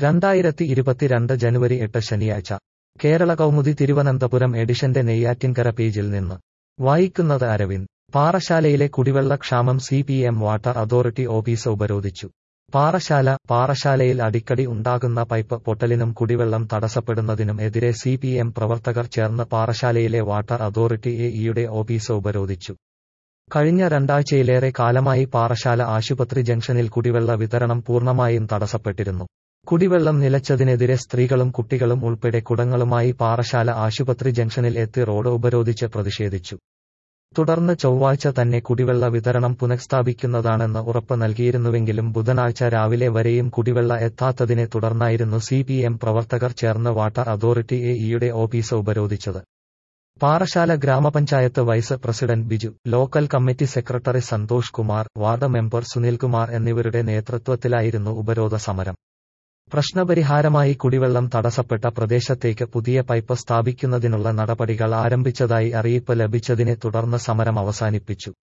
രണ്ടായിരത്തി ഇരുപത്തിരണ്ട് ജനുവരി എട്ട് ശനിയാഴ്ച കേരള കൗമുദി തിരുവനന്തപുരം എഡിഷന്റെ നെയ്യാറ്റിൻകര പേജിൽ നിന്ന് വായിക്കുന്നത് അരവിന്ദ് പാറശാലയിലെ കുടിവെള്ള ക്ഷാമം C P M water authority office ഉപരോധിച്ചു പാറശാല പാറശാലയിൽ അടിക്കടി ഉണ്ടാകുന്ന പൈപ്പ് പൊട്ടലിനും കുടിവെള്ളം തടസ്സപ്പെടുന്നതിനും എതിരെ സി പി എം പ്രവർത്തകർ ചേർന്ന് പാറശാലയിലെ വാട്ടർ അതോറിറ്റി എ ഇയുടെ ഓഫീസ് ഉപരോധിച്ചു കഴിഞ്ഞ രണ്ടാഴ്ചയിലേറെ കാലമായി പാറശാല ആശുപത്രി ജംഗ്ഷനിൽ കുടിവെള്ള വിതരണം പൂർണ്ണമായും തടസ്സപ്പെട്ടിരുന്നു കുടിവെള്ളം നിലച്ചതിനെതിരെ സ്ത്രീകളും കുട്ടികളും ഉൾപ്പെടെ കുടങ്ങളുമായി പാറശാല ആശുപത്രി ജംഗ്ഷനിൽ എത്തി റോഡ് ഉപരോധിച്ച് പ്രതിഷേധിച്ചു തുടർന്ന് ചൊവ്വാഴ്ച തന്നെ കുടിവെള്ള വിതരണം പുനഃസ്ഥാപിക്കുന്നതാണെന്ന് ഉറപ്പ് നൽകിയിരുന്നുവെങ്കിലും ബുധനാഴ്ച രാവിലെ വരെയും കുടിവെള്ള എത്താത്തതിനെ തുടർന്നായിരുന്നു സി പി എം പ്രവർത്തകർ ചേർന്ന് വാട്ടർ അതോറിറ്റി എ ഇയുടെ ഓഫീസ് ഉപരോധിച്ചത് പാറശാല ഗ്രാമപഞ്ചായത്ത് vice president Biju local committee secretary Santhosh Kumar ward member Sunilkumar എന്നിവരുടെ നേതൃത്വത്തിലായിരുന്നു ഉപരോധ സമരം പ്രശ്നപരിഹാരമായി കുടിവെള്ളം തടസ്സപ്പെട്ട പ്രദേശത്തേക്ക് പുതിയ പൈപ്പ് സ്ഥാപിക്കുന്നതിനുള്ള നടപടികൾ ആരംഭിച്ചതായി അറിയിപ്പ് ലഭിച്ചതിനെ തുടർന്ന് സമരം അവസാനിപ്പിച്ചു